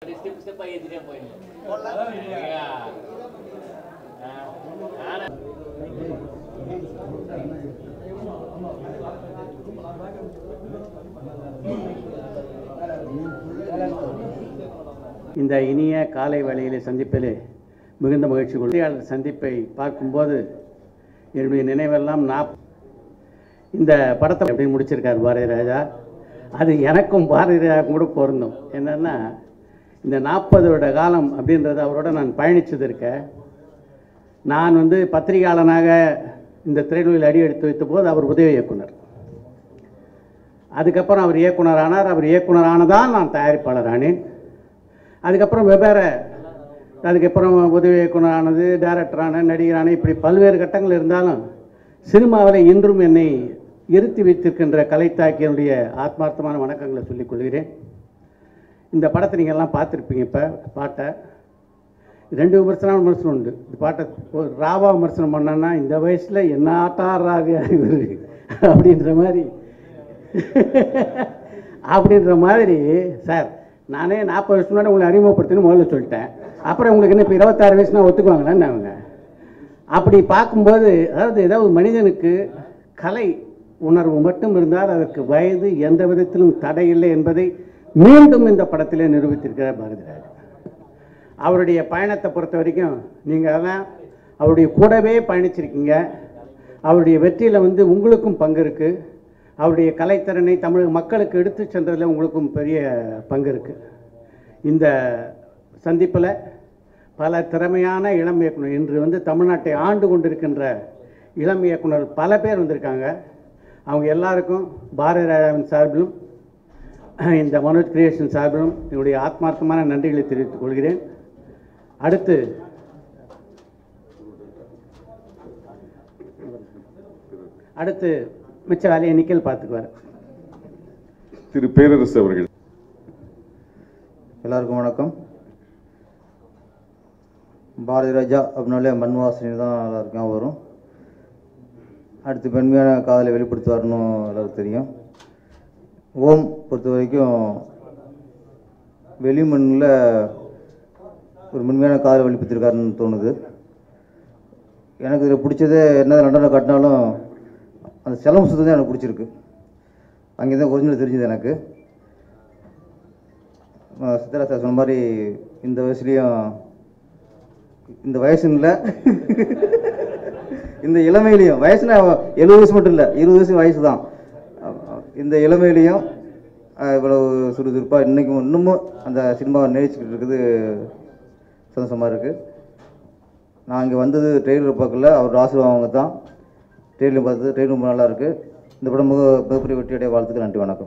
Step ஸ்டெப்பா ஏத்திட்டே போயிடணும் சரியா? ஆ. ஆனா இந்த இனிய காலை வேளையிலே சந்திப்பிலே மிகுந்த மகிழ்ச்சி கொள்கையாளர் சந்திப்பை பார்க்கும்போது என்னுடைய நினைவெல்லாம் நாப் இந்த படத்தை எப்படி முடிச்சிருக்கார் பாரதி ராஜா அது எனக்கும் பாரதி ராஜாவுக்கும் கூட பொருந்தும் என்னன்னா இந்த நாற்பது வருட காலம் அப்படின்றது அவரோட நான் பயணிச்சது இருக்க நான் வந்து பத்திரிகையாளனாக இந்த திரையுலகில் அடி எடுத்து வைத்த போது அவர் உதவி இயக்குனர் அதுக்கப்புறம் அவர் இயக்குனர் ஆனார் அவர் இயக்குனர் ஆனதால் நான் தயாரிப்பாளர் ஆனேன் அதுக்கப்புறம் வெவ்வேறு அதுக்கப்புறம் உதவி இயக்குனர் ஆனது டைரக்டரான நடிகரான இப்படி பல்வேறு கட்டங்கள் இருந்தாலும் சினிமாவில் இன்றும் என்னை இருத்தி வைத்திருக்கின்ற கலைத்தாக்கியனுடைய ஆத்மார்த்தமான வணக்கங்களை சொல்லிக் கொள்கிறேன் இந்த படத்தை நீங்கள் எல்லாம் பார்த்துருப்பீங்க இப்போ பாட்டை ரெண்டு விமர்சனம் விமர்சனம் உண்டு இந்த பாட்டை ஒரு ராவா விமர்சனம் பண்ணோன்னா இந்த வயசில் என்ன ஆட்டாடுறாரு இவர் அப்படின்ற மாதிரி அப்படின்ற மாதிரி சார் நானே நாற்பது வருஷம் முன்னாடி உங்களை அறிமுகப்படுத்தணும்னு முதல்ல சொல்லிட்டேன் அப்புறம் உங்களுக்கு என்ன இப்போ இருபத்தாறு வயசுனா ஒத்துக்குவாங்களான்னு அவங்க அப்படி பார்க்கும்போது அதாவது ஏதாவது மனிதனுக்கு கலை உணர்வு மட்டும் இருந்தால் அதற்கு வயது எந்த விதத்திலும் தடையில்லை என்பதை மீண்டும் இந்த படத்திலே நிரூபித்திருக்கிறார் பாரதிராஜ் அவருடைய பயணத்தை பொறுத்த வரைக்கும் நீங்கள் அதான் அவருடைய கூடவே பயணிச்சிருக்கீங்க அவருடைய வெற்றியில் வந்து உங்களுக்கும் பங்கு இருக்குது அவருடைய கலைத்திறனை தமிழக மக்களுக்கு எடுத்து சென்றதில் உங்களுக்கும் பெரிய பங்கு இருக்குது இந்த சந்திப்பில் பல திறமையான இளம் இயக்குனர் இன்று வந்து தமிழ்நாட்டை ஆண்டு கொண்டிருக்கின்ற இளம் இயக்குனர் பல பேர் வந்திருக்காங்க அவங்க எல்லாருக்கும் பாரதி ராஜாவின் சார்பிலும் இந்த மனோஜ் கிரியேஷன் சார்பிலும் என்னுடைய ஆத்மார்த்தமான நன்றிகளை தெரிவித்துக் கொள்கிறேன் அடுத்து அடுத்து மிச்ச வேலையை நிக்கல் பார்த்துக்குவார் திரு பேரரசு அவர்கள் எல்லாருக்கும் வணக்கம் பாரதி ராஜா அப்படின்னாலே மண் வாசனை தான் எல்லாருக்கும் வரும் அடுத்து பெண்மையான காதலை வெளிப்படுத்துவார்னு எல்லாருக்கும் தெரியும் ஓம் பொறுத்த வரைக்கும் வெளிமண்ணில் ஒரு மென்மையான காதலை வெளிப்படுத்திருக்காருன்னு தோணுது எனக்கு இதில் பிடிச்சதே என்ன லண்டனில் காட்டினாலும் அந்த செலவு சுத்தம் தான் எனக்கு பிடிச்சிருக்கு அங்கே தான் ஒரிஜினல் தெரிஞ்சது எனக்கு ஆஹ் சித்தரா சார் சொன்ன மாதிரி இந்த வயசுலேயும் இந்த வயசுன்னு இல்லை இந்த இளமையிலையும் வயசுனா எழுபது வயசு மட்டும் இல்லை இருபது வயசு வயசு தான் இந்த இளமையிலையும் ஆஹ் இவ்வளவு சுறுசுறுப்பாக இன்றைக்கும் இன்னமும் அந்த சினிமாவை நேசிக்கிட்டு இருக்குது சந்தோஷமாக இருக்குது நான் இங்கே வந்தது ட்ரெயிலர் பார்க்கல அவர் ஆசீர்வாதம் அவங்க தான் ட்ரெயிலர் பார்த்தது ட்ரெயின் ரொம்ப நல்லா இருக்குது இந்த படம் மிக மிகப்பெரிய வெற்றியடைய வாழ்த்துக்கு நன்றி வணக்கம்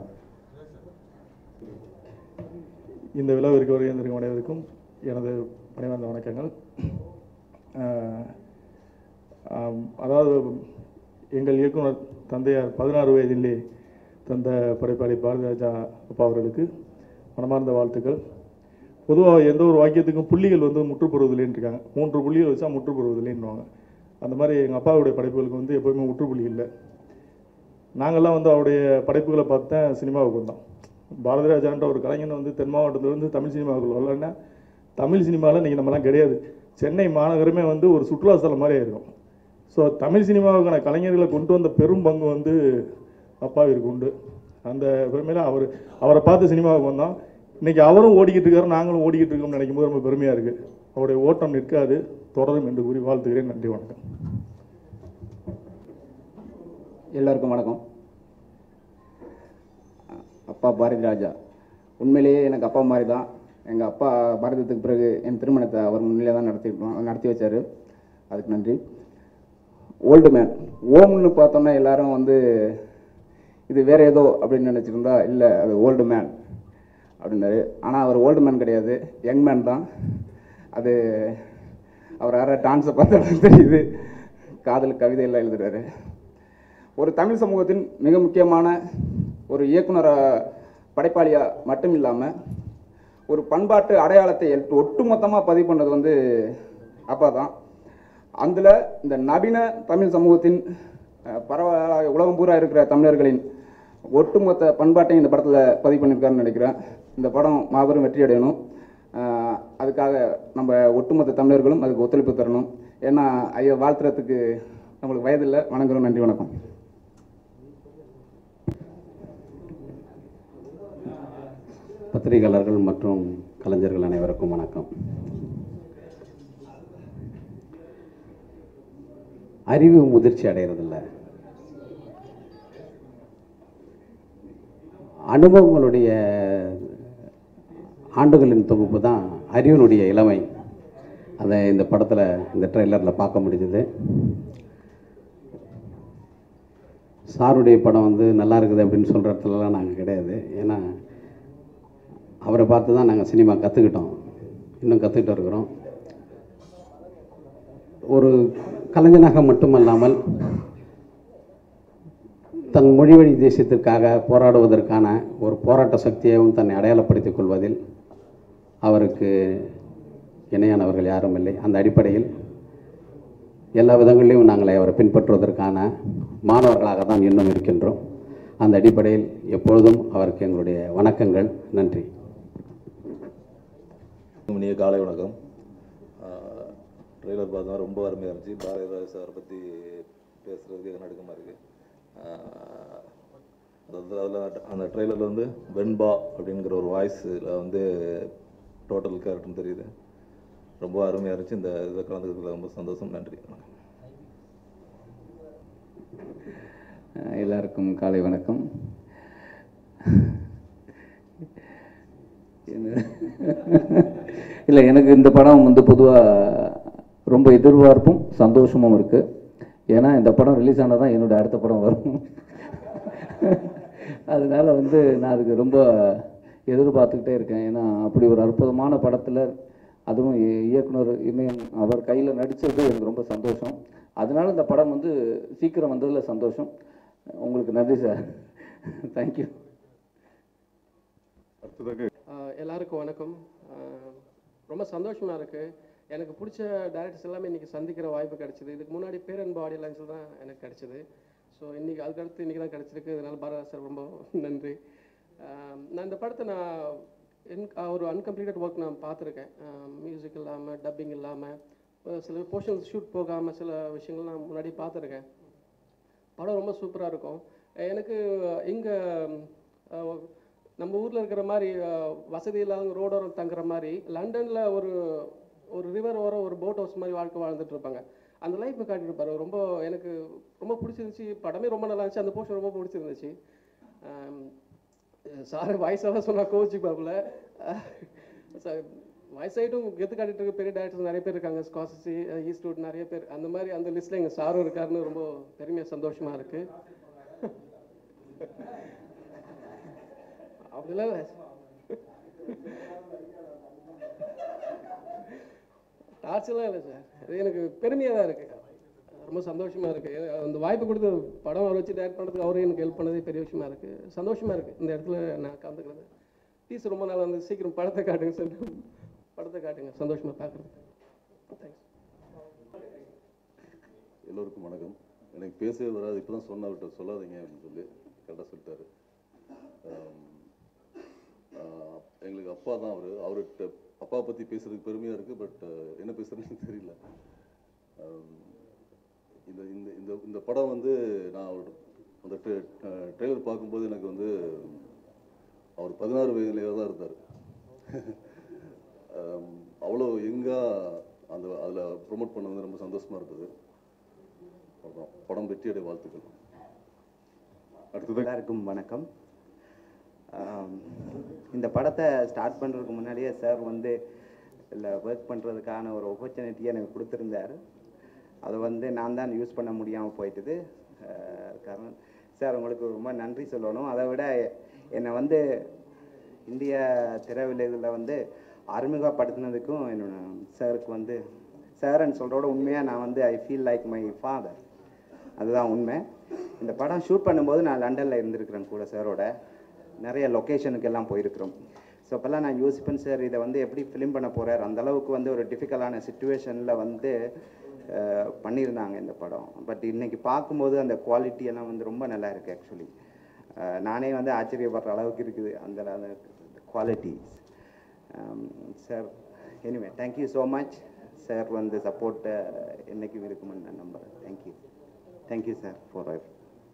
இந்த விழாவிற்கு வருகை தந்திருக்கும் அனைவருக்கும் எனது பணிவார்ந்த வணக்கங்கள் ஆஹ் ஆம், அதாவது எங்கள் இயக்குனர் தந்தையார் பதினாறு வயதிலே தந்த படைப்பாளி பாரதிராஜா அப்பா அவர்களுக்கு மனமார்ந்த வாழ்த்துக்கள் பொதுவாக எந்த ஒரு வாக்கியத்துக்கும் புள்ளிகள் வந்து முற்றுப்பெறுவதில்லைன்னு இருக்காங்க மூன்று புள்ளிகள் வச்சா முற்றுப்பெறுவதில்லைன்னுவாங்க அந்த மாதிரி எங்கள் அப்பாவுடைய படைப்புகளுக்கு வந்து எப்போவுமே முற்றுப்புள்ளி இல்லை நாங்கள்லாம் வந்து அவருடைய படைப்புகளை பார்த்து தான் சினிமாவுக்கு வந்தோம் பாரதிராஜான்ற ஒரு கலைஞன் வந்து தென் மாவட்டத்திலிருந்து தமிழ் சினிமாவுக்குள்ள வரலன்னா தமிழ் சினிமாவில் இன்றைக்கி நம்மலாம் கிடையாது சென்னை மாநகரமே வந்து ஒரு சுற்றுலாஸ்தலம் மாதிரி இருக்கும் ஸோ தமிழ் சினிமாவுக்கான கலைஞர்களை கொண்டு வந்த பெரும் பங்கு வந்து அப்பாவிற்கு உண்டு அந்த பெருமையில அவர் அவரை பார்த்து சினிமாவுக்கு வந்தோம் இன்றைக்கி அவரும் ஓடிக்கிட்டு இருக்காரு நாங்களும் ஓடிக்கிட்டு இருக்கோம்னு நினைக்கும் போது ரொம்ப பெருமையாக இருக்குது அவருடைய ஓட்டம் நிற்காது தொடரும் என்று கூறி வாழ்த்துகிறேன் நன்றி வணக்கம் எல்லாருக்கும் வணக்கம் அப்பா பாரதி ராஜா உண்மையிலேயே எனக்கு அப்பா மாதிரி தான் எங்கள் அப்பா பாரதத்துக்கு பிறகு என் திருமணத்தை அவர் முன்னிலே தான் நடத்திருக்கோம் நடத்தி வச்சார் அதுக்கு நன்றி ஓல்டு மேன் ஓம்னு பார்த்தோன்னா எல்லாரும் வந்து இது வேற ஏதோ அப்படின்னு நினச்சிருந்தா இல்லை அது ஓல்டு மேன் அப்படின்னாரு ஆனால் அவர் ஓல்டு மேன் கிடையாது யங் மேன் தான் அது அவர் யார டான்ஸை பார்த்தா தெரியுது காதல் கவிதையெல்லாம் எழுதுறாரு ஒரு தமிழ் சமூகத்தின் மிக முக்கியமான ஒரு இயக்குனர படைப்பாளியா மட்டும் இல்லாமல் ஒரு பண்பாட்டு அடையாளத்தை எல்- ஒட்டுமொத்தமாக பதிவு பண்ணது வந்து அப்பா தான் அதில் இந்த நவீன தமிழ் சமூகத்தின் அஹ், பரவலாக உலகம் பூரா இருக்கிற தமிழர்களின் ஒட்டுமொத்த பண்பாட்டையும் இந்த படத்தில் பதிவு பண்ணியிருக்காருன்னு நினைக்கிறேன் இந்த படம் மாபெரும் வெற்றி அடையணும் ஆஹ் அதுக்காக நம்ம ஒட்டுமொத்த தமிழர்களும் அதுக்கு ஒத்துழைப்பு தரணும் ஏன்னா ஐயா வாழ்த்துறதுக்கு நம்மளுக்கு வயதில்லை வணங்குறோம் நன்றி வணக்கம் பத்திரிகையாளர்கள் மற்றும் கலைஞர்கள் அனைவருக்கும் வணக்கம் அறிவு முதிர்ச்சி அடைகிறதில்ல அனுபவங்களுடைய ஆண்டுகளின் தொகுப்பு தான் அறிவினுடைய இளமை அதை இந்த படத்தில் இந்த ட்ரெய்லரில் பார்க்க முடிஞ்சது சாருடைய படம் வந்து நல்லா இருக்குது அப்படின்னு சொல்கிற இடத்துலலாம் நாங்கள் கிடையாது ஏன்னா அவரை பார்த்து தான் நாங்கள் சினிமா கற்றுக்கிட்டோம் இன்னும் கற்றுக்கிட்டு இருக்கிறோம் ஒரு கலைஞனாக மட்டுமல்லாமல் தன் மொழி வழி தேசியத்திற்காக போராடுவதற்கான ஒரு போராட்ட சக்தியையும் தன்னை அடையாளப்படுத்திக் கொள்வதில் அவருக்கு இணையானவர்கள் யாரும் இல்லை அந்த அடிப்படையில் எல்லா விதங்களிலும் நாங்கள் அவரை பின்பற்றுவதற்கான மாணவர்களாக தான் இன்னும் இருக்கின்றோம் அந்த அடிப்படையில் எப்பொழுதும் அவருக்கு எங்களுடைய வணக்கங்கள் நன்றி இனிய காலை வணக்கம் ட்ரெய்லர் பார்த்தா ரொம்ப அருமையாக இருந்துச்சு பாரதிராஜ் சாரை பற்றி பேசுகிறதுக்கு நடுக்கமாக இருக்குது அதாவது அதில் அந்த ட்ரெய்லரில் வந்து வெண்பா அப்படிங்கிற ஒரு வாய்ஸில் வந்து டோட்டல் கேரக்டர்னு தெரியுது ரொம்ப அருமையாக இருந்துச்சு இந்த இதில் கலந்துக்கிறதுல ரொம்ப சந்தோஷம் நன்றி வணக்கம் அஹ் எல்லாருக்கும் காலை வணக்கம் என்ன- இல்லை எனக்கு இந்த படம் வந்து பொதுவாக ரொம்ப எதிர்பார்ப்பும் சந்தோஷமும் இருக்குது ஏன்னா இந்த படம் ரிலீஸ் ஆனால் தான் என்னோட அடுத்த படம் வரும் அதனால வந்து நான் அதுக்கு ரொம்ப எதிர்பார்த்துக்கிட்டே இருக்கேன் ஏன்னா அப்படி ஒரு அற்புதமான படத்தில் அதுவும் இ- இயக்குனர் இமயம் அவர் கையில் நடித்தது எனக்கு ரொம்ப சந்தோஷம் அதனால இந்த படம் வந்து சீக்கிரம் வந்ததில் சந்தோஷம் உங்களுக்கு நன்றி சார் தேங்க்யூ அடுத்ததாக ஆஹ் எல்லாருக்கும் வணக்கம் ஆஹ் ரொம்ப சந்தோஷமாக இருக்குது எனக்கு பிடிச்ச டேரக்டர்ஸ் எல்லாமே இன்றைக்கி சந்திக்கிற வாய்ப்பு கிடைச்சிது இதுக்கு முன்னாடி பேரன்பு ஆடியோ லான்ச்சில் தான் எனக்கு கிடைச்சிது ஸோ இன்றைக்கி அதுக்கடுத்து இன்றைக்கி தான் கிடச்சிருக்கு இதனால் பாரத சார் ரொம்ப நன்றி ஆஹ் நான் இந்த படத்தை நான் இன் ஒரு அன்கம்ப்ளீட்டட் ஒர்க் நான் பார்த்துருக்கேன் மியூசிக் இல்லாமல் டப்பிங் இல்லாமல் சில போர்ஷன்ஸ் ஷூட் போகாமல் சில விஷயங்கள் நான் முன்னாடி பார்த்துருக்கேன் படம் ரொம்ப சூப்பராக இருக்கும் எனக்கு இங்கே நம்ம ஊரில் இருக்கிற மாதிரி அஹ், வசதி இல்லாத ரோடோரம் தங்குற மாதிரி லண்டனில் ஒரு ஒரு ரிவர் ஓரம் ஒரு போட் ஹவுஸ் மாதிரி வாழ்க்கை வாழ்ந்துட்டு இருப்பாங்க அந்த லைஃப்பை காட்டியிருப்பாரு ரொம்ப எனக்கு ரொம்ப பிடிச்சிருந்துச்சு படமே ரொம்ப நல்லா இருந்துச்சு அந்த போர்ஷன் ரொம்ப பிடிச்சிருந்துச்சு சார் வயசாக சொன்னா கோச்சு பாப்புல வயசாயிட்டும் கெத்து காட்டிட்டு இருக்க பெரிய டேரக்டர்ஸ் நிறைய பேர் இருக்காங்க ஸ்காசி ஈஸ்ட்வுட் நிறைய பேர் அந்த மாதிரி அந்த லிஸ்ட்டில் எங்கள் சாரும் இருக்காருன்னு ரொம்ப பெருமையாக சந்தோஷமா இருக்கு அப்படிலாம் இல்லை டார்ச்சர்லாம் இல்லை சார் அது எனக்கு பெருமையாக தான் இருக்குது ரொம்ப சந்தோஷமாக இருக்குது அந்த வாய்ப்பு கொடுத்து படம் அவர் வச்சு டேரக்ட் பண்ணுறதுக்கு அவரும் எனக்கு ஹெல்ப் பண்ணதே பெரிய விஷயமா இருக்குது சந்தோஷமாக இருக்குது இந்த இடத்துல நான் கலந்துக்கிறது டீச்சர் ரொம்ப நாள் வந்து சீக்கிரம் படத்தை காட்டுங்க சார் படத்தை காட்டுங்க சந்தோஷமாக பார்க்குறது தேங்க்ஸ் எல்லோருக்கும் வணக்கம் எனக்கு பேசவே வராது இப்போ தான் சொன்ன விட்டு சொல்லாதீங்க அப்படின்னு சொல்லி கரெக்டாக சொல்லிட்டாரு ஆம், ஆஹ், எங்களுக்கு அப்பா தான் அவர் அவர்கிட்ட அப்பா பற்றி பேசுறதுக்கு பெருமையாக இருக்குது பட் என்ன பேசுறதுன்னு தெரியல ஆம், இந்த இந்த இந்த இந்த படம் வந்து நான் அவர் அந்த ட்ரெய்லர் பார்க்கும்போது எனக்கு வந்து அவர் பதினாறு வயதுலேயே தான் இருந்தார் ஆம், அவ்வளோ எங்காக அந்த அதில் ப்ரொமோட் பண்ண வந்து ரொம்ப சந்தோஷமாக இருந்தது அவ்வளோதான் படம் வெற்றியடைய வாழ்த்துக்கள் அடுத்ததாக எல்லாருக்கும் வணக்கம் ஆம், இந்த படத்தை ஸ்டார்ட் பண்ணுறதுக்கு முன்னாடியே சார் வந்து இல்லை ஒர்க் பண்ணுறதுக்கான ஒரு ஆப்பர்ச்சுனிட்டியை எனக்கு கொடுத்துருந்தாரு அதை வந்து நான் தான் யூஸ் பண்ண முடியாமல் போயிட்டுது அஹ், காரணம் சார் உங்களுக்கு ரொம்ப நன்றி சொல்லணும் அதை விட என்னை வந்து இந்திய திரையுலகில் வந்து அறிமுகப்படுத்தினதுக்கும் என்னோட சாருக்கு வந்து சார்ன்னு சொல்கிறோட உண்மையாக நான் வந்து I feel like my father அதுதான் உண்மை இந்த படம் ஷூட் பண்ணும்போது நான் லண்டனில் இருந்திருக்கிறேன் கூட சாரோட நிறைய லொக்கேஷனுக்கு எல்லாம் போயிருக்கிறோம் ஸோ அப்போல்லாம் நான் யோசிப்பேன் சார் இதை வந்து எப்படி ஃபிலிம் பண்ண போகிறார் அந்த அளவுக்கு வந்து ஒரு டிஃபிகல்ட்டான சுச்சுவேஷனில் வந்து அஹ், பண்ணியிருந்தாங்க இந்த படம் பட் இன்னைக்கு பார்க்கும்போது அந்த குவாலிட்டி எல்லாம் வந்து ரொம்ப நல்லா இருக்குது ஆக்சுவலி நானே வந்து ஆச்சரியப்படுற அளவுக்கு இருக்குது அந்த qualities sir anyway thank you so much sir வந்து சப்போர்ட்டை என்னைக்கும் இருக்குமென்னு நான் நம்புகிறேன் thank you thank you sir forever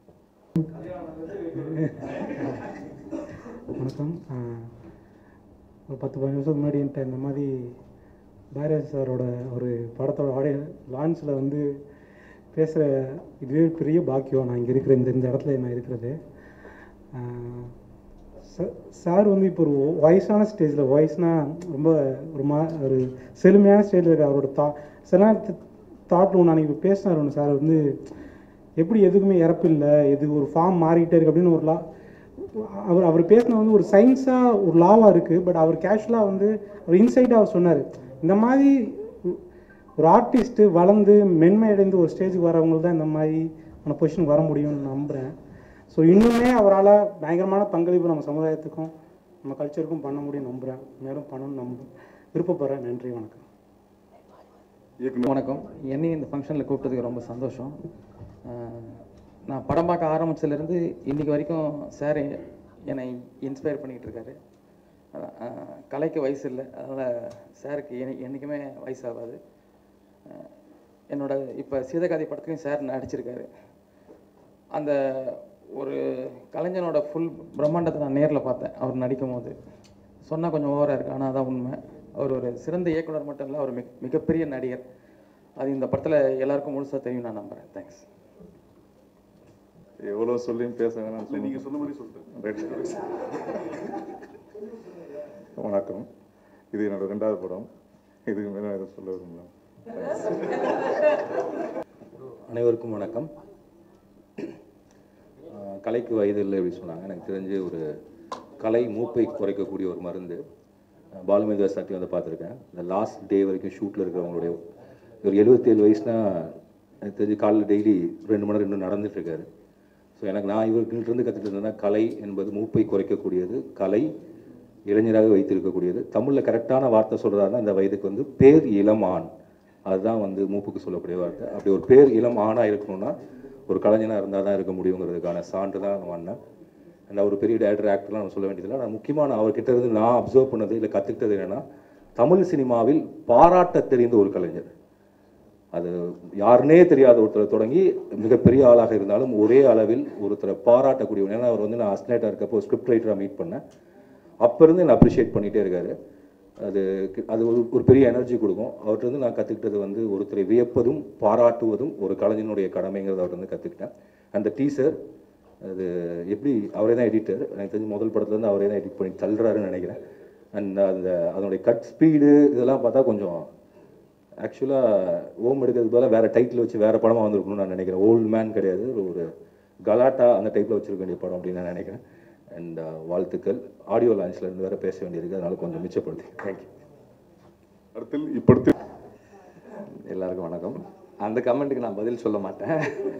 வணக்கம் ஆஹ் ஒரு பத்து பதினஞ்சு வருஷத்துக்கு முன்னாடி என்கிட்ட இந்த மாதிரி பாரதி சாரோட ஒரு படத்தோட ஆடியோ லான்ச்சில் வந்து பேசுகிற இதுவே பெரிய பாக்கியம் நான் இங்கே இருக்கிற இந்த இந்த இடத்துல நான் இருக்கிறது ஆஹ் ச- சார் வந்து இப்போ ஒரு வயசான ஸ்டேஜில் வயசுனால் ரொம்ப ஒரு மா ஒரு செழுமையான ஸ்டேஜில் இருக்க அவரோட தா சில தாட்டில் ஒன்று அன்றைக்கி பேசினார் ஒன்று சார் வந்து எப்படி எதுக்குமே இறப்பு இல்லை இது ஒரு ஃபார்ம் மாறிக்கிட்டே இருக்கு அப்படின்னு ஒரு லா அவர் அவர் பேசின வந்து ஒரு சயின்ஸாக ஒரு லாவாக இருக்குது பட் அவர் கேஷுவலாக வந்து ஒரு இன்சைட்டாக அவர் சொன்னார் இந்த மாதிரி ஒரு ஆர்டிஸ்ட்டு வளர்ந்து மென்மை அடைந்து ஒரு ஸ்டேஜுக்கு வரவங்களுக்கு தான் இந்த மாதிரி அந்த பொசிஷனுக்கு வர முடியும்னு நம்புகிறேன் ஸோ இன்னுமே அவரால் பயங்கரமான பங்களிப்பு நம்ம சமுதாயத்துக்கும் நம்ம கல்ச்சருக்கும் பண்ண முடியும் நம்புகிறேன் மேலும் பண்ணணும்னு நம்ப விருப்பப்படுறேன் நன்றி வணக்கம் வணக்கம் என்னையும் இந்த ஃபங்க்ஷனில் கூப்பிட்டதுக்கு ரொம்ப சந்தோஷம் அஹ் நான் படம் பார்க்க ஆரம்பிச்சதுலேருந்து இன்னைக்கு வரைக்கும் சார் என்னை இன்ஸ்பயர் பண்ணிகிட்டு இருக்காரு அஹ் கலைக்கு வயசு இல்லை அதனால் சாருக்கு என்னை என்றைக்குமே வயசாகாது அஹ் என்னோட இப்போ சீதகாதி படத்துலையும் சார் நடிச்சிருக்காரு அந்த ஒரு கலைஞனோட ஃபுல் பிரம்மாண்டத்தை நான் நேரில் பார்த்தேன் அவர் நடிக்கும் போது சொன்னால் கொஞ்சம் ஓவராக இருக்குது ஆனால் அதான் உண்மை அவர் ஒரு சிறந்த இயக்குனர் மட்டும் இல்லை அவர் மிக மிகப்பெரிய நடிகர் அது இந்த படத்தில் எல்லாருக்கும் முழுசாக தெரியும் நான் நம்புகிறேன் தேங்க்ஸ் எவ்வளோ சொல்லியும் பேச வேணாம் இல்லை, நீங்க சொன்ன மாதிரி சொல்லிட்டேன். வணக்கம் இது என்னோட ரெண்டாவது படம் இதுக்கு மேலே நான் எதுவும் சொல்ல விரும்பல அனைவருக்கும் வணக்கம் ஆஹ் கலைக்கு வயது இல்லை அப்படி சொன்னாங்க எனக்கு தெரிஞ்சு ஒரு கலை மூப்பை குறைக்கக்கூடிய ஒரு மருந்து ஆஹ் பாலுமேந்திர சாட்டி வந்து பார்த்துருக்கேன் இந்த லாஸ்ட் டே வரைக்கும் ஷூட்டில் இருக்கிறவங்களுடைய ஒரு எழுபத்தேழு வயசுனா எனக்கு தெரிஞ்சு காலையில் டெய்லி ரெண்டு மணி நேரம் இன்னும் நடந்துட்டு இருக்காரு ஸோ எனக்கு நான் இவர்கிட்டருந்து கற்றுட்டு இருந்தேன்னா கலை என்பது மூப்பை குறைக்கக்கூடியது கலை இளைஞராக வைத்திருக்கக்கூடியது தமிழில் கரெக்டான வார்த்தை சொல்கிறதா இந்த வயதுக்கு வந்து பேர் இளம் ஆண் அதுதான் வந்து மூப்புக்கு சொல்லக்கூடிய வார்த்தை அப்படி ஒரு பேர் இளம் ஆணாக இருக்கணும்னா ஒரு கலைஞனாக இருந்தால் தான் இருக்க முடியுங்கிறதுக்கான சான்று தான் நான் வந்தேன் அந்த ஒரு பெரிய டேரக்டர் ஆக்டர்லாம் நம்ம சொல்ல வேண்டியதில்லை நான் முக்கியமாக நான் அவர்கிட்ட இருந்து நான் அப்சர்வ் பண்ணது இல்லை கற்றுக்கிட்டது என்னென்னா தமிழ் சினிமாவில் பாராட்ட தெரிந்த ஒரு கலைஞர் அது யாருனே தெரியாத ஒருத்தரை தொடங்கி மிகப்பெரிய ஆளாக இருந்தாலும் ஒரே அளவில் ஒருத்தரை பாராட்டக்கூடிய ஏன்னா அவர் வந்து நான் அஸ்னேட்டாக இருக்கப்போ ஸ்கிரிப்ட் ரைட்டராக மீட் பண்ணேன் அப்போ இருந்து என்னை அப்ரிஷியேட் பண்ணிகிட்டே இருக்காரு அது அது ஒரு ஒரு பெரிய எனர்ஜி கொடுக்கும் அவர்கிட்ட இருந்து நான் கற்றுக்கிட்டது வந்து ஒருத்தரை வியப்பதும் பாராட்டுவதும் ஒரு கலைஞனுடைய கடமைங்கிறத அவர்கிட்ட இருந்து கற்றுக்கிட்டேன் அந்த டீசர் அது எப்படி அவரே தான் எடிட்டர் எனக்கு தெரிஞ்சு முதல் படத்துலேருந்து அவரே தான் எடிட் பண்ணி தள்ளுறாருன்னு நினைக்கிறேன் அண்ட் அந்த அதனுடைய கட் ஸ்பீடு இதெல்லாம் பார்த்தா கொஞ்சம் ஆக்சுவலாக ஓம் எடுக்கிறதுக்கு பதிலாக வேறு டைட்டில் வச்சு வேறு படமாக வந்திருக்கணும்னு நான் நினைக்கிறேன் ஓல்ட் மேன் கிடையாது ஒரு கலாட்டா அந்த டைப்பில் வச்சிருக்க வேண்டிய படம் அப்படின்னு நான் நினைக்கிறேன் அண்ட் வாழ்த்துக்கள் ஆடியோ லான்ச்சில் இருந்து வேறு பேச வேண்டியிருக்கு அதனால கொஞ்சம் மிச்சப்படுத்தி தேங்க்யூ அடுத்தில் இப்படத்தில் எல்லாருக்கும் வணக்கம் அந்த கமெண்ட்டுக்கு நான் பதில் சொல்ல மாட்டேன்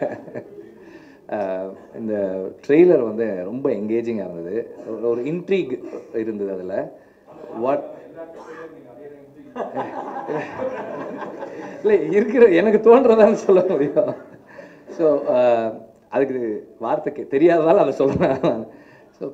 அஹ் இந்த ட்ரெய்லர் வந்து ரொம்ப எங்கேஜிங்காக இருந்தது ஒரு- ஒரு இன்ட்ரீக் இருந்தது அதில் வாட் இல்லை இருக்கிற எனக்கு தோன்றதான்னு சொல்ல முடியும் ஸோ அதுக்கு வார்த்தை கே- தெரியாததால அதை சொல்கிறேன் ஸோ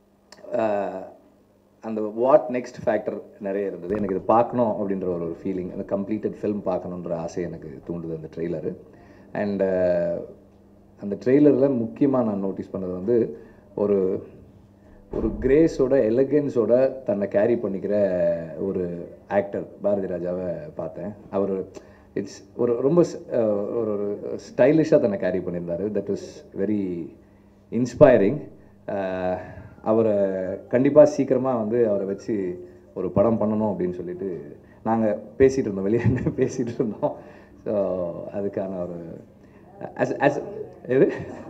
அந்த வாட் நெக்ஸ்ட் ஃபேக்டர் நிறைய இருந்தது எனக்கு இது பார்க்கணும் அப்படின்ற ஒரு ஒரு ஃபீலிங் அந்த கம்ப்ளீட்டட் ஃபிலிம் பார்க்கணுன்ற ஆசை எனக்கு தூண்டுது அந்த ட்ரெய்லரு அண்ட் அந்த ட்ரெய்லரில் முக்கியமாக நான் நோட்டீஸ் பண்ணது வந்து ஒரு ஒரு கிரேஸோட எலகன்ஸோட தன்னை கேரி பண்ணிக்கிற ஒரு ஆக்டர் பாரதி ராஜாவை பார்த்தேன் அவர் இட்ஸ் ஒரு ரொம்ப ஸ்- அஹ் ஒரு ஒரு ஸ்டைலிஷாக தன்னை கேரி பண்ணியிருந்தாரு தட் இஸ் வெரி இன்ஸ்பைரிங் அவரை கண்டிப்பாக சீக்கிரமாக வந்து அவரை வச்சு ஒரு படம் பண்ணணும் அப்படின்னு சொல்லிட்டு நாங்கள் பேசிகிட்டு இருந்தோம் வெளியே நின்னு பேசிகிட்டு இருந்தோம் ஸோ அதுக்கான ஒரு as as எது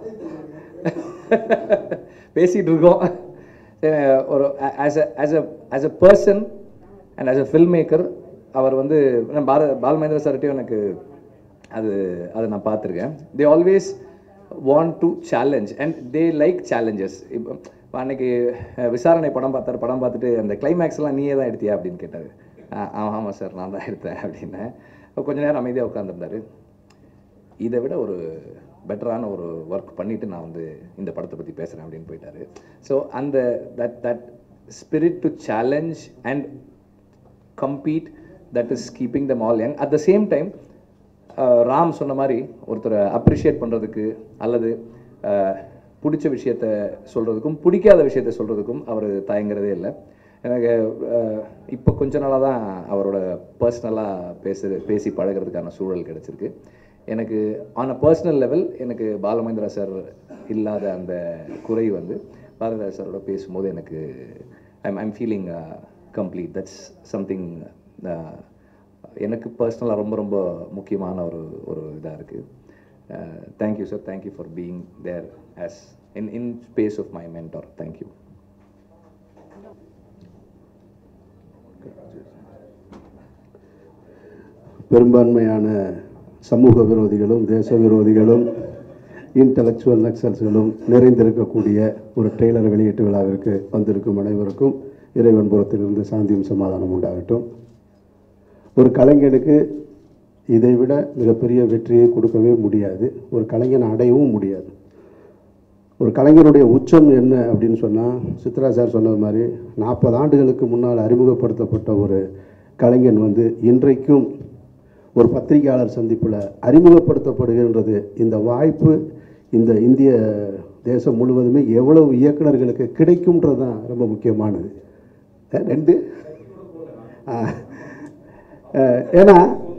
பேசிகிட்டு இருக்கோம் சரி, ஒரு as a as a as a person and as a filmmaker அவர் வந்து நான் பார பாலமேந்திர சார்கிட்டையும் எனக்கு அது அதை நான் பார்த்துருக்கேன் they always want to challenge and they like challenges இப்போ இப்போ அன்னைக்கு அஹ், விசாரணை படம் பார்த்தார் படம் பார்த்துட்டு அந்த கிளைமேக்ஸ்லாம் நீயே தான் எடுத்தியா அப்படின்னு கேட்டார் ஆமாம் சார் நான் தான் எடுத்தேன் அப்படின்னேன் அப்ப கொஞ்ச நேரம் அமைதியாக உட்காந்துருந்தாரு இதை விட ஒரு பெட்டரான ஒரு ஒர்க் பண்ணிட்டு நான் வந்து இந்த படத்தை பற்றி பேசுகிறேன் அப்படின்னு போயிட்டாரு ஸோ அந்த that that spirit to challenge and compete that is keeping them all young at the same time Ram சொன்ன மாதிரி ஒருத்தரை அப்ரிஷியேட் பண்ணுறதுக்கு அல்லது அஹ், பிடிச்ச விஷயத்த சொல்கிறதுக்கும் பிடிக்காத விஷயத்த சொல்கிறதுக்கும் அவர் தயங்குறதே இல்லை எனக்கு அஹ், இப்போ கொஞ்ச நாளாக தான் அவரோட பர்சனலாக பேசு பேசி பழகுறதுக்கான சூழல் கிடச்சிருக்கு எனக்கு ஆன் அ பர்சனல் லெவல் எனக்கு பாலமேந்திரா சார் இல்லாத அந்த குறை வந்து பாரதிராஜ் சாரோட பேசும்போது எனக்கு I'm I'm feeling complete that's something எனக்கு பர்சனலாக ரொம்ப ரொம்ப முக்கியமான ஒரு ஒரு இதாக இருக்குது thank you sir thank you for being there as in in space of my mentor thank you பெரும்பான்மையான சமூக விரோதிகளும் தேச விரோதிகளும் இன்டலெக்சுவல் நக்சல்ஸ்களும் நிறைந்திருக்கக்கூடிய ஒரு ட்ரெய்லர் வெளியீட்டு விழாவிற்கு வந்திருக்கும் அனைவருக்கும் இறைவன் புறத்திலிருந்து சாந்தியும் சமாதானம் உண்டாகட்டும் ஒரு கலைஞனுக்கு இதை விட மிகப்பெரிய வெற்றியை கொடுக்கவே முடியாது ஒரு கலைஞன் அடையவும் முடியாது ஒரு கலைஞருடைய உச்சம் என்ன அப்படின்னு சொன்னால் சித்ரா சார் சொன்னது மாதிரி நாற்பது ஆண்டுகளுக்கு முன்னால் அறிமுகப்படுத்தப்பட்ட ஒரு கலைஞன் வந்து இன்றைக்கும் ஒரு பத்திரிகையாளர் சந்திப்பில் அறிமுகப்படுத்தப்படுகின்றது இந்த வாய்ப்பு இந்த இந்திய தேசம் முழுவதுமே எவ்வளவு இயக்குனர்களுக்கு கிடைக்கும்ன்றது தான் ரொம்ப முக்கியமானது அஹ் ரெண்டு ஆ. அஹ் ஏன்னா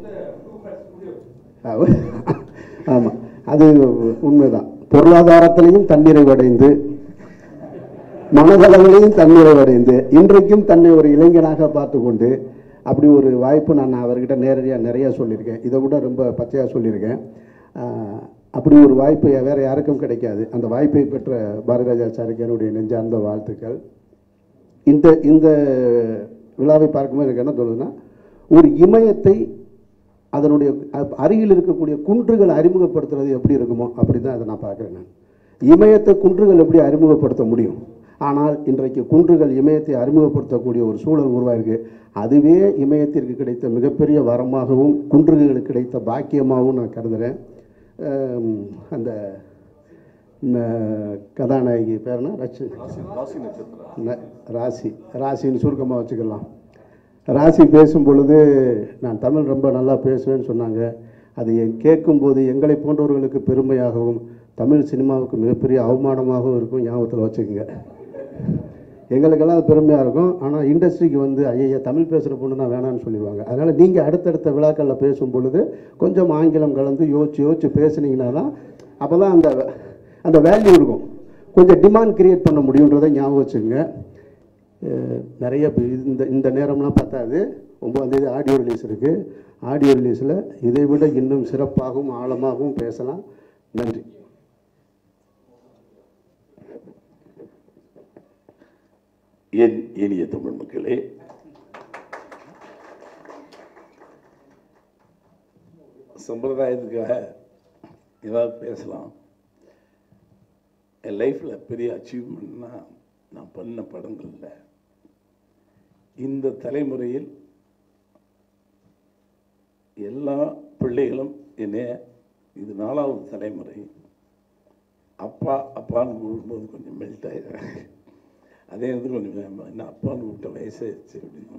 ஆமாம் அது உண்மைதான் பொருளாதாரத்திலையும் தன்னிறைவடைந்து மனதளவிலையும் தன்னிறைவடைந்து இன்றைக்கும் தன்னை ஒரு இளைஞனாக பார்த்து கொண்டு அப்படி ஒரு வாய்ப்பு நான் அவர்கிட்ட நேரடியாக நிறைய சொல்லியிருக்கேன் இதை விட ரொம்ப பச்சையாக சொல்லியிருக்கேன் ஆஹ் அப்படி ஒரு வாய்ப்பு வேறு யாருக்கும் கிடைக்காது அந்த வாய்ப்பை பெற்ற பாரதிராஜாச்சாரிக்கு என்னுடைய நெஞ்சார்ந்த வாழ்த்துக்கள் இந்த இந்த விழாவை பார்க்கும்போது எனக்கு என்ன தோணுதுன்னா ஒரு இமயத்தை அதனுடைய அ- அருகில் இருக்கக்கூடிய குன்றுகள் அறிமுகப்படுத்துறது எப்படி இருக்குமோ அப்படி தான் அதை நான் பார்க்குறேன் நான் இமயத்தை குன்றுகள் எப்படி அறிமுகப்படுத்த முடியும் ஆனால் இன்றைக்கு குன்றுகள் இமயத்தை அறிமுகப்படுத்தக்கூடிய ஒரு சூழல் உருவாயிருக்கு அதுவே இமயத்திற்கு கிடைத்த மிகப்பெரிய வரமாகவும் குன்றுகளுக்கு கிடைத்த பாக்கியமாகவும் நான் கருதுகிறேன் ஆம், அந்த ந- கதாநாயகி பேர்னா ரச்சு ராசி நட்சத்திரம் ந- ராசி ராசின்னு சுருக்கமாக வச்சுக்கலாம் ராசி பேசும் பொழுது நான் தமிழ் ரொம்ப நல்லா பேசுவேன்னு சொன்னாங்க அது என் கேட்கும்போது எங்களை போன்றவர்களுக்கு பெருமையாகவும் தமிழ் சினிமாவுக்கு மிகப்பெரிய அவமானமாகவும் இருக்கும் ஞாபகத்தில் வச்சுக்கோங்க எங்களுக்கெல்லாம் அது பெருமையாக இருக்கும் ஆனால் இண்டஸ்ட்ரிக்கு வந்து ஐயா தமிழ் பேசுகிற பொண்ணு தான் வேணான்னு சொல்லிடுவாங்க அதனால் நீங்கள் அடுத்தடுத்த விழாக்களில் பேசும் பொழுது கொஞ்சம் ஆங்கிலம் கலந்து யோசிச்சு யோசிச்சு பேசுனீங்கன்னா தான் அப்போ தான் அந்த அந்த வேல்யூ இருக்கும் கொஞ்சம் டிமாண்ட் கிரியேட் பண்ண முடியுன்றதை ஞாபகம் வச்சுங்க அஹ் நிறைய இப்ப இந்த இந்த நேரம்லாம் பத்தாது ஒம்பதாந்தேதி ஆடியோ ரிலீஸ் இருக்குது ஆடியோ ரிலீஸில் இதை விட இன்னும் சிறப்பாகவும் ஆழமாகவும் பேசலாம் நன்றி என் இனிய தமிழ் மக்களே சம்பிரதாயத்துக்காக ஏதாவது பேசலாம் என் லைஃப்பில் பெரிய அச்சீவ்மெண்ட்னா நான் பண்ண படங்கள்ல இந்த தலைமுறையில் எல்லா பிள்ளைகளும் என்னைய இது நாலாவது தலைமுறை அப்பா அப்பான்னு கூப்பிடும்போது கொஞ்சம் மெல்ட் ஆயிடுறாங்க அதே நேரத்தில் கொஞ்சம் வேகமா, என்ன அப்பான்னு கூப்பிட்ட வயசாயிடுச்சு அப்படின்னு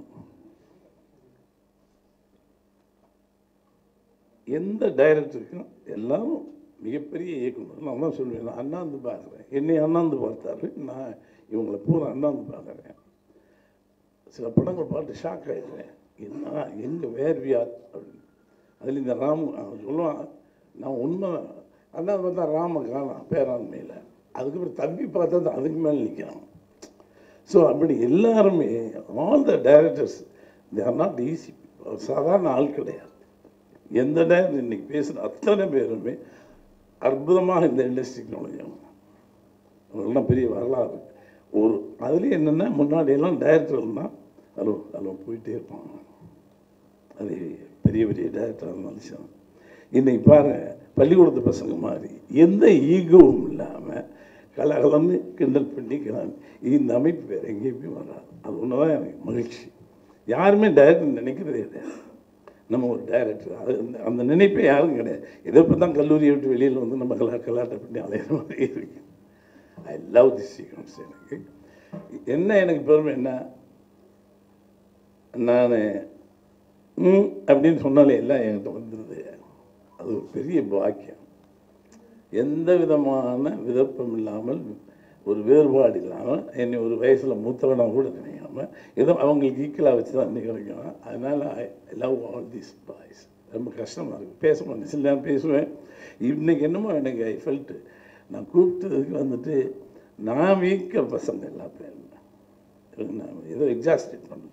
எந்த டைரக்டருக்கும் எல்லாரும் மிகப்பெரிய இயக்குனர் நான் தான் சொல்லுவேன் நான் அண்ணாந்து பார்க்குறேன் என்னை அண்ணாந்து பார்த்தாரு நான் இவங்களை பூரா அண்ணாந்து பார்க்குறேன் சில படங்கள் பார்த்து ஷாக் ஆயிடுறேன் என்ன எங்கே வேர் வியார் அப்படின்னு அதில் இந்த ராமு அவன் சொல்லுவான் நான் உண்மை அண்ணா பார்த்தா ராம காணாம் பேராண்மையில் அதுக்கப்புறம் தம்பி பார்த்தா தான் அதுக்கு மேலே நிற்கிறான் ஸோ அப்படி எல்லாருமே all the directors they are not easy சாதாரண ஆள் கிடையாது எந்த டைரக்டர் இன்னைக்கு பேசுகிற அத்தனை பேருமே அற்புதமாக இந்த இண்டஸ்ட்ரிக்கு நுழைஞ்சவங்க அவங்கெல்லாம் பெரிய வரலாறு ஒரு அதுலேயும் என்னென்னா முன்னாடியெல்லாம் டைரக்டர்னா ஹலோ ஹலோ போயிட்டே இருப்பாங்க அது பெரிய பெரிய டைரக்டர் இருந்தாலும் சரி இன்னைக்கு பாருங்க பள்ளிக்கூடத்து பசங்க மாதிரி எந்த ஈகோவும் இல்லாமல் கலகலன்னு கிண்டல் பண்ணி கிளம்பி இந்த அமைப்பு வேறு எங்கேயுமே வராது அது ஒன்று தான் எனக்கு மகிழ்ச்சி யாருமே டைரக்டர் நினைக்கிறதே கிடையாது நம்ம ஒரு டைரக்டர் அது அந்த அந்த நினைப்பே யாரும் கிடையாது இதை இப்போ தான் கல்லூரியை விட்டு வெளியில் வந்து நம்ம கலா கலாட்டம் பண்ணி அலையிற மாதிரி இருக்கு ஐ லவ் தி சீக்வன்ஸ் எனக்கு என்ன எனக்கு பெருமை என்ன நான் ம் அப்படின்னு சொன்னாலே எல்லாம் என்கிட்ட வந்துடுது அது ஒரு பெரிய பாக்கியம் எந்த விதமான விதப்பம் இல்லாமல் ஒரு வேறுபாடு இல்லாமல் என்னை ஒரு வயசில் மூத்தவனாக கூட நினைக்காம ஏதோ அவங்களுக்கு ஈக்குவலாக வச்சு தான் நினைக்கிறேன் அதனால் I love all these boys ரொம்ப கஷ்டமாக இருக்குது பேச மாட்டேன் சில நேரம் பேசுவேன் இன்னைக்கு என்னமோ எனக்கு ஐ ஃபெல்ட்டு நான் கூப்பிட்டதுக்கு வந்துட்டு நான் வீக்க பசங்க எல்லா பேருமே நான் ஏதோ எக்ஸாஸ்டேட் பண்ணல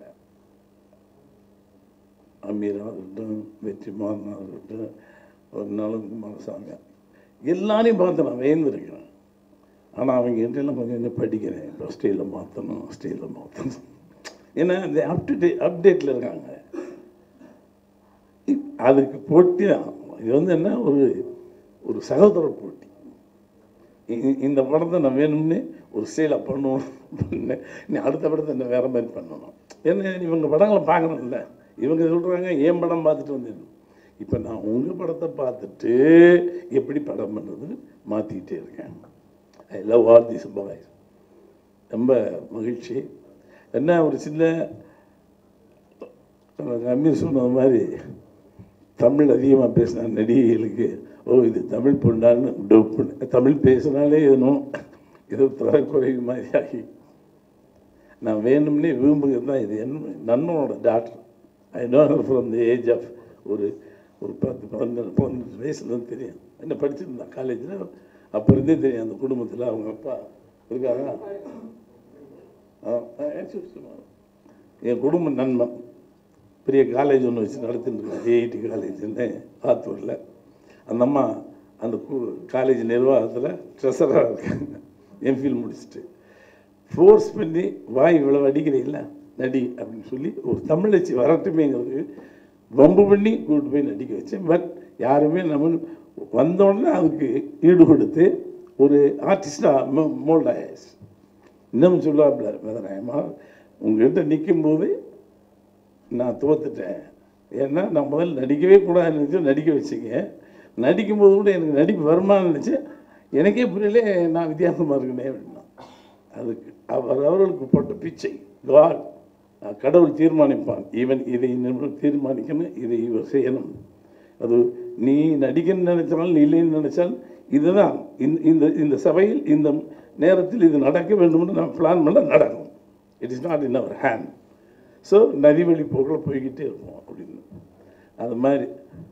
அமீரா இருக்கட்டும் வெற்றிமாறனா இருக்கட்டும் ஒரு நாளும் குமாரசாமி எல்லாரையும் பார்த்து நான் வேந்திருக்கிறேன் ஆனால் அவங்க என்கிட்டலாம் கொஞ்சம் கொஞ்சம் படிக்கிறேன் இப்போ ஸ்டைலில் மாற்றணும் ஸ்டைலில் மாற்றணும் ஏன்னா இந்த அப்டேட் அப்டேட்டில் இருக்காங்க இப்- அதுக்கு போட்டி தான் இது வந்து என்ன ஒரு ஒரு சகோதர போட்டி இ- இ- இந்த படத்தை நான் வேணும்னு ஒரு ஸ்டைலாக பண்ணணும் பண்ணேன் நீ அடுத்த படத்தை என்ன வேறு மாதிரி பண்ணணும் ஏன்னா இவங்க படங்களை பார்க்கணும்ல இவங்க சொல்கிறாங்க என் படம் பார்த்துட்டு வந்துடணும் இப்போ நான் உங்கள் படத்தை பார்த்துட்டு எப்படி படம் பண்ணுறது மாற்றிக்கிட்டே இருக்கேன் I love all this boys ரொம்ப மகிழ்ச்சி என்ன ஒரு சின்ன அமீர் சொன்னது மாதிரி தமிழ் அதிகமாக பேசின நடிகைகளுக்கு ஓ இது தமிழ் பொண்ணான்னு டவுட் பண்ணு தமிழ் பேசினாலே எதுனும் ஏதோ தரக்குறைவு மாதிரி ஆகி நான் வேணும்னே விரும்புகிறது தான் இது என்ன நன்னனோட doctor I know from the age of ஒரு ஒரு பத்து பதினெட்டு பதினெட்டு வயசுலேருந்து தெரியும் என்ன படிச்சிருந்தேன் காலேஜில் அப்போ இருந்தே தெரியும் அந்த குடும்பத்தில் அவங்க அப்பா இருக்காங்க ஆ, ஆ, சரி, சரி. என் குடும்ப நண்பன் பெரிய காலேஜ் ஒன்று வச்சு நடத்திட்டு இருக்கேன் ஏஐடி காலேஜ்னு ஆத்தூரில் அந்த அம்மா அந்த காலேஜ் நிர்வாகத்தில் ட்ரெஸராக இருக்காங்க எம்ஃபில் முடிச்சுட்டு ஃபோர்ஸ் பண்ணி வாய் இவ்வளவு அடிக்கிறீங்கள நடி அப்படின்னு சொல்லி ஒரு தமிழச்சி வரட்டுமேங்கிறது வம்பு பண்ணி கூப்பிட்டு போய் நடிக்க வச்சேன் பட் யாருமே நம்ம வந்தோடனே அதுக்கு ஈடு கொடுத்து ஒரு ஆர்டிஸ்டாக மோல்ட் ஆயாச்சு இன்னும் சொல்லாப்ல வேதனாயமா உங்கள்கிட்ட நிற்கும்போது நான் தோத்துட்டேன் ஏன்னா நான் முதல்ல நடிக்கவே கூடாதுன்னு நினச்சி நடிக்க வச்சிங்க நடிக்கும்போது கூட எனக்கு நடிப்பு வருமானு நினச்சேன் எனக்கே புரியல நான் வித்தியாசமாக இருக்கனே அப்படின்னா அதுக்கு அவர் அவர்களுக்கு போட்ட பிச்சை காட் கடவுள் தீர்மானிப்பான் இவன் இதை இன்னும் தீர்மானிக்கணும் இதை இவர் செய்யணும் அது நீ நடிக்கணும்னு நினைச்சாலும் நீ இல்லைன்னு நினைச்சால் இதுதான் இந்த இந்த இந்த சபையில் இந்த நேரத்தில் இது நடக்க வேண்டும்னு நான் பிளான் பண்ண நடக்கும் it is not in our hand so நதிவழி போக்கில் போய்கிட்டே இருப்போம் அப்படின்னு அது மாதிரி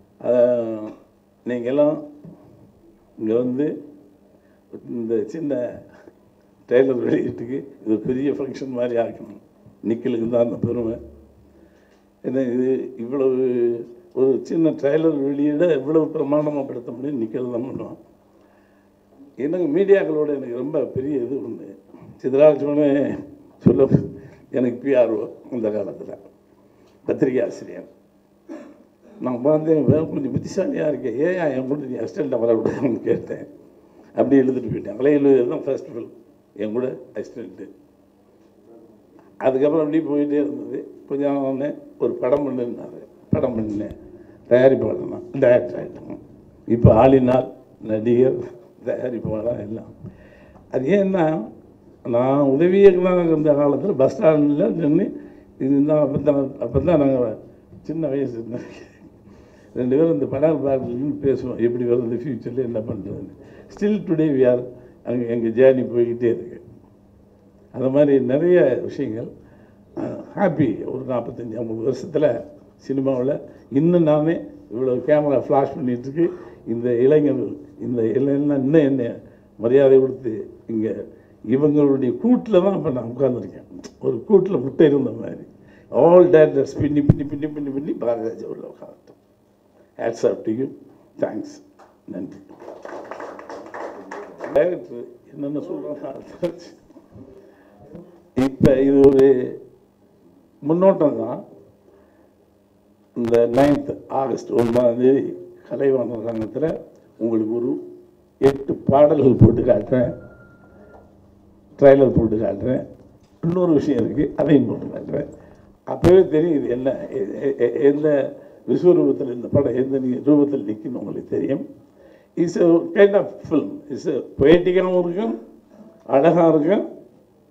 நீங்கள் எல்லாம் இங்கே வந்து இந்த சின்ன டெய்லர் வெளியீட்டுக்கு இது பெரிய ஃபங்க்ஷன் மாதிரி ஆக்கணும் நிக்கலுக்கு தான் அந்த பெருமை ஏன்னா இது இவ்வளவு ஒரு சின்ன ட்ரைலர் வெளியிட இவ்வளவு பிரமாண்டமாக படுத்த முடியும் நிக்கல் தான் பண்ணுவோம் எனக்கு மீடியாக்களோட எனக்கு ரொம்ப பெரிய இது உண்டு சிதராஜோனே சொல்ல எனக்கு பிஆர்ஓ அந்த காலத்தில் பத்திரிகை ஆசிரியர் நான் பார்த்தேன் வேற கொஞ்சம் புத்திசாலியாக இருக்கேன் ஏன் என் கூட நீ அசிஸ்டண்ட்டாக வரக்கூடாதுன்னு கேட்டேன் அப்படி எழுதிட்டு போயிட்டேன் அலையில் தான் ஃபர்ஸ்ட் ஃபில் என் கூட அசிஸ்டண்ட்டு அதுக்கப்புறம் அப்படியே போயிட்டே இருந்தது கொஞ்சம் உடனே ஒரு படம் பண்ணுனாரு படம் பண்ணினேன் தயாரிப்பாளர் தான் டைரக்டர் ஆகிட்டேன் இப்போ ஆளினால் நடிகர் தயாரிப்பாளர் எல்லாம் அது ஏன்னா நான் உதவி இயக்குனராக இருந்த காலத்தில் பஸ் ஸ்டாண்டில் நின்று இதுதான் அப்போ தான் அப்போ தான் நாங்கள் சின்ன வயசு இருந்தோம். ரெண்டு பேரும் இந்த படம் பார்க்கலன்னு பேசுவோம் எப்படி வருது ஃப்யூச்சரில் என்ன பண்ணுறதுன்னு ஸ்டில் டுடே வி ஆர் அங்கே எங்கள் ஜேர்னி போய்கிட்டே இருக்கு அந்த மாதிரி நிறைய விஷயங்கள் ஹாப்பி ஒரு நாற்பத்தஞ்சு ஐம்பது வருஷத்தில் சினிமாவில் இன்னும் நானே இவ்வளோ கேமரா ஃப்ளாஷ் பண்ணிகிட்ருக்கு இந்த இளைஞர்கள் இந்த இளைஞர்லாம் இன்னும் என்ன மரியாதை கொடுத்து இங்கே இவங்களுடைய கூட்டில் தான் இப்போ நான் உட்காந்துருக்கேன் ஒரு கூட்டில் முட்டை இருந்த மாதிரி ஆல் டேரக்டர்ஸ் பின்னி பின்னி பின்னி பின்னி பின்னி பாரதிராஜா உள்ள உட்காந்துட்டோம் hats off to you thanks நன்றி டைரக்டர் என்னென்ன சொல்கிறாங்க இப்போ இது ஒரு முன்னோட்டம் தான் இந்த நைன்த் ஆகஸ்ட் ஒன்றாம் தேதி கலைவாணர் சங்கத்தில் உங்களுக்கு ஒரு எட்டு பாடல்கள் போட்டு காட்டுறேன் ட்ரைலர் போட்டு காட்டுறேன் இன்னொரு விஷயம் இருக்குது அதையும் போட்டு காட்டுறேன் அப்போவே தெரியும் இது என்ன எ- எ- எ- எந்த விஸ்வரூபத்தில் இந்த படம் எந்த நீ- ரூபத்தில் நிற்குன்னு உங்களுக்கு தெரியும் it's a kind of film it's பொயட்டிக்காகவும் இருக்கும் அழகாக இருக்கும்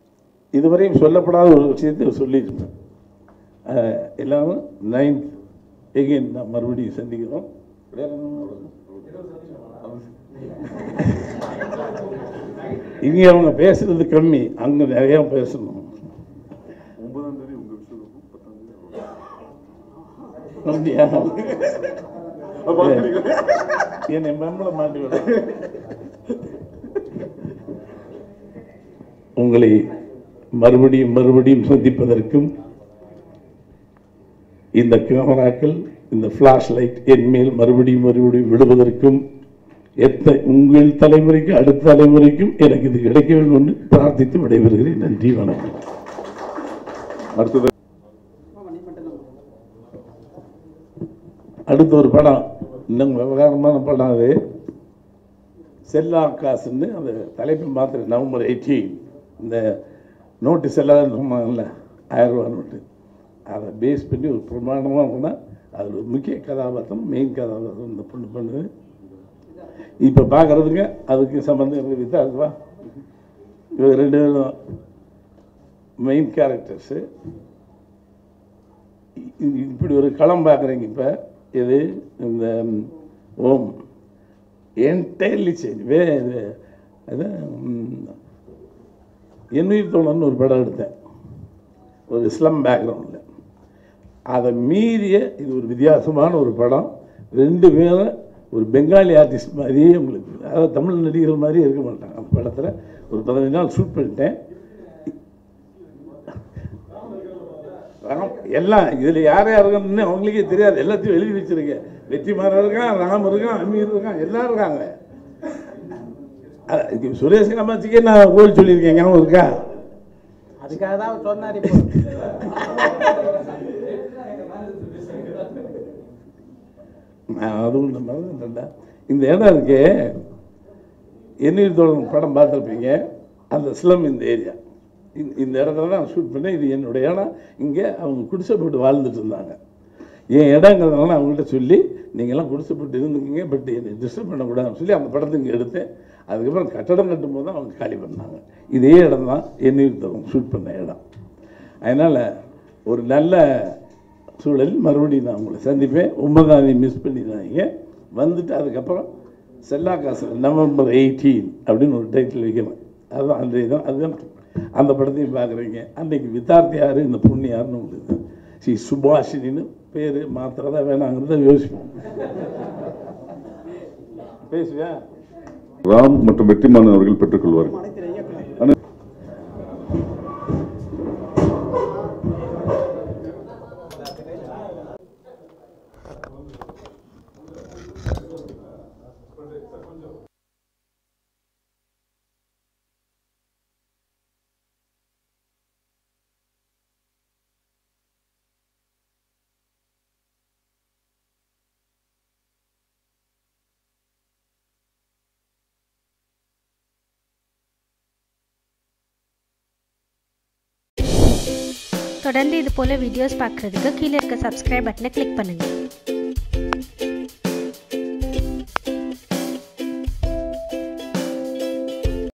இதுவரையும் சொல்லப்படாத ஒரு விஷயத்தை சொல்லியிருப்பேன் அஹ் எல்லாரும் நைன்த் எகைன் நான் மறுபடியும் சந்திக்கிறோம் வேற என்ன? இங்கே அவங்க பேசுறது கம்மி அங்கே நிறையா பேசணும் ஒன்பதாம் தேதி உங்க விஸ்வரூபம் பத்தாம் தேதி அப்படியா அப்ப அப்படிங்க. என்னை மெம்பளை மாட்டி விட உங்களை மறுபடியும் மறுபடியும் சந்திப்பதற்கும் இந்த கேமராக்கள் இந்த ஃப்ளாஷ் லைட் என் மேல் மறுபடியும் மறுபடியும் விடுவதற்கும் எத்த உங்கள் தலைமுறைக்கு அடுத்த தலைமுறைக்கும் எனக்கு இது கிடைக்க வேண்டும் என்று பிரார்த்தித்து விடைபெறுகிறேன் நன்றி வணக்கம் அடுத்தது அடுத்த ஒரு படம் இன்னும் விவகாரமான படம் அது செல்லா காசுன்னு அந்த தலைப்பு மாத்திரம் நவம்பர் எயிட்டீன் இந்த நோட்டீஸ் எல்லாம் சொன்னாங்கல்ல ஆயிரம் ரூபா நோட்டு அதை பேஸ் பண்ணி ஒரு பிரமாண்டமாக இருக்குன்னா அதில் ஒரு முக்கிய கதாபாத்திரம் மெயின் கதாபாத்திரம் இந்த பொண்ணு பண்ணுது இப்போ பார்க்குறதுங்க அதுக்கு சம்மந்தம் இருக்குது வித்தாசுவா இவங்க ரெண்டு பேரும் மெயின் கேரக்டர்ஸு இப்படி ஒரு களம் பார்க்குறீங்க இப்போ இது இந்த ம், ஓம் என்டையர்லி சேஞ்ச் வே இது அது ம், எண்ணுயிர் தோழன் ஒரு படம் எடுத்தேன் ஒரு இஸ்லாம் பேக்ரவுண்டில் அதை மீறிய இது ஒரு வித்தியாசமான ஒரு படம் ரெண்டு பேரும் ஒரு பெங்காலி ஆர்டிஸ்ட் மாதிரியே உங்களுக்கு அதாவது தமிழ் நடிகர்கள் மாதிரியே இருக்க மாட்டாங்க அந்த படத்தில் ஒரு பதினஞ்சு நாள் ஷூட் பண்ணிட்டேன் ராம் எல்லாம் இதில் யார் யார் இருக்கான்னு அவங்களுக்கே தெரியாது எல்லாத்தையும் எழுதி வச்சிருக்கேன் வெற்றிமாறன் இருக்கான் ராம் இருக்கான் அமீர் இருக்கான் எல்லாரும் இருக்காங்க அஹ் இது சுரேஷ் காமாட்சிக்கே நான் கோல் சொல்லியிருக்கேன் ஞாபகம் இருக்கா அதுக்காக தான் அவர் சொன்னார் இப்போ நான் அதுவும் நம்ம மறந்துட்டேன்டா. இந்த இடம் இருக்கே எண்ணீர் தோழன் படம் பார்த்துருப்பீங்க அந்த ஸ்லம் இந்த ஏரியா இந்த இடத்துல தான் ஷூட் பண்ணேன் இது என்னுடைய இடம் இங்கே அவங்க குடிசை போட்டு வாழ்ந்துட்டு இருந்தாங்க என் இடங்கிறதுனால அவங்கள்ட்ட சொல்லி நீங்கள்லாம் குடிசை போட்டு இருந்துக்கீங்க பட் என்னை டிஸ்டர்ப் பண்ணக்கூடாதுன்னு சொல்லி அந்த படத்துக்கு எடுத்தேன் அதுக்கப்புறம் கட்டடம் கட்டும்போது தான் அவங்க காலி பண்ணாங்க இதே இடம் தான் எண்ணீர் தோழன் ஷூட் பண்ண இடம் அதனால் ஒரு நல்ல சூழலில் மறுபடியும் நான் உங்களை சந்திப்பேன் ஒன்பதாம் தேதி மிஸ் பண்ணிடாதீங்க வந்துட்டு அதுக்கப்புறம் செல்லா காசு நவம்பர் எயிட்டீன் அப்படின்னு ஒரு டைட்டில் வைக்கணும் அதுதான் அன்றைய தான் அதுதான் அந்த படத்தையும் பார்க்குறீங்க அன்றைக்கு வித்தார்த்தி யார் இந்த பொண்ணு யாருன்னு உங்களுக்கு ஸ்ரீ சுபாஷினின்னு பேர் மாத்திரதான் வேணாங்கிறத யோசிப்போம் பேசுவியா ராம் மற்றும் வெற்றிமாறன் அவர்கள் பெற்றுக்கொள்வார்கள் அனு- தொடர்ந்து இது போல வீடியோஸ் பார்க்குறதுக்கு கீழே இருக்க சப்ஸ்கிரைப் பட்டனை கிளிக் பண்ணுங்கள்